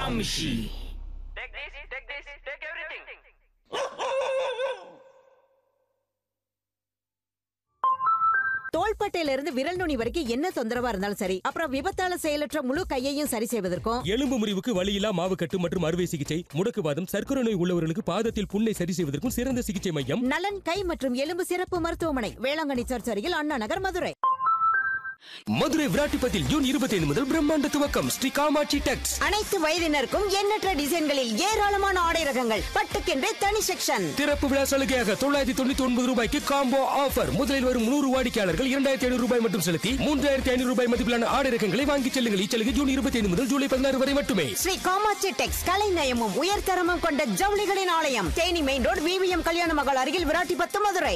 Vamshi. Take this, take this, take everything. தோள்பட்டையில இருந்து விரல் நுனி வரைக்கும் என்ன தொந்தரவா இருந்தாலும் சரி அப்புறம் விபத்தால செயலற்ற முழு கையையும் சரி செய்வதற்கும் எலும்பு முறிவுக்கு வலியில்லா மாவுக்கட்டு மற்றும் அறுவை சிகிச்சை முடக்குவாதம் சர்க்கரை நோய் உள்ளவர்களுக்கு பாதத்தில் புண்ணை சரி செய்வதற்கும் சிறந்த சிகிச்சை மையம் நலன் கை மற்றும் எலும்பு சிறப்பு மருத்துவமனை வேளாங்கண்ணி சர்ச் அருகில் அண்ணா நகர் மதுரை மதுரை விராட்டிப்பத்தில் ஜூன் இருபத்தி ஐந்து முதல் பிரம்மாண்ட துவக்கம் ஸ்ரீ காமாட்சி டெக்ஸ் அனைத்து வயதினருக்கும் எண்ணற்ற டிசைன்களில் ஏராளமான ஆடை ரகங்கள் பட்டுக்கென்றே தனி செக்ஷன் திறப்பு விழா சலுகையாக தொள்ளாயிரத்தி தொண்ணூத்தி ஒன்பது ரூபாய்க்கு காம்போ ஆஃபர் முதலில் வரும் நூறு வாடிக்கையாளர்கள் இரண்டாயிரத்தி ஐநூறு ரூபாய் மட்டும் செலுத்தி மூன்றாயிரத்தி ஐநூறு ரூபாய் மதிப்பிலான ஆடை ரகங்களை வாங்கிச் செல்லுங்கள் இச்சலுகை ஜூன் இருபத்தி ஐந்து முதல் ஜூலை பதினாறு வரை மட்டுமே ஸ்ரீ காமாட்சி டெக்ஸ் கலை நயமும் உயர்தரமும் கொண்ட ஜவுளிகளின் ஆலயம் தேனி மெயின் ரோடு விவிஎம் கல்யாண மகள் அருகில் விராட்டிபத்து மதுரை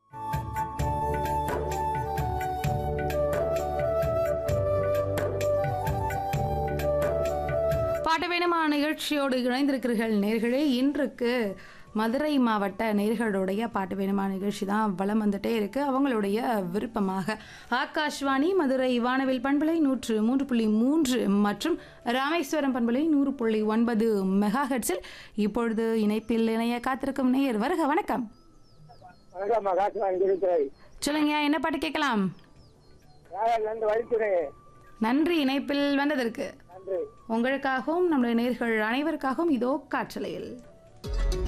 பாட்டு வேணுமா நிகழ்ச்சியோடு இணைந்திருக்கிறீர்கள் நேர்களே இன்றுக்கு மதுரை மாவட்ட நேர்களுடைய பாட்டு வேணுமா நிகழ்ச்சி தான் வலம் வந்துட்டே இருக்கு அவங்களுடைய விருப்பமாக ஆகாஷ்வாணி மதுரை வானவில் பண்பலை நூற்று மூன்று புள்ளி மூன்று மற்றும் ராமேஸ்வரம் பண்பலை நூறு புள்ளி ஒன்பது மெகா ஹெட்ஸில் இப்பொழுது இணைப்பில் இணைய காத்திருக்கும் நேயர் வருக வணக்கம் வணக்கம் மகாத்மான் திருத்துறை சொல்லுங்க என்ன பாட்டு கேட்கலாம் நன்றி வழித்துறை நன்றி இணைப்பில் வந்ததற்கு நன்றி உங்களுக்காகவும் நம்முடைய நேர்கள் அனைவருக்காகவும் இதோ காற்றலையில்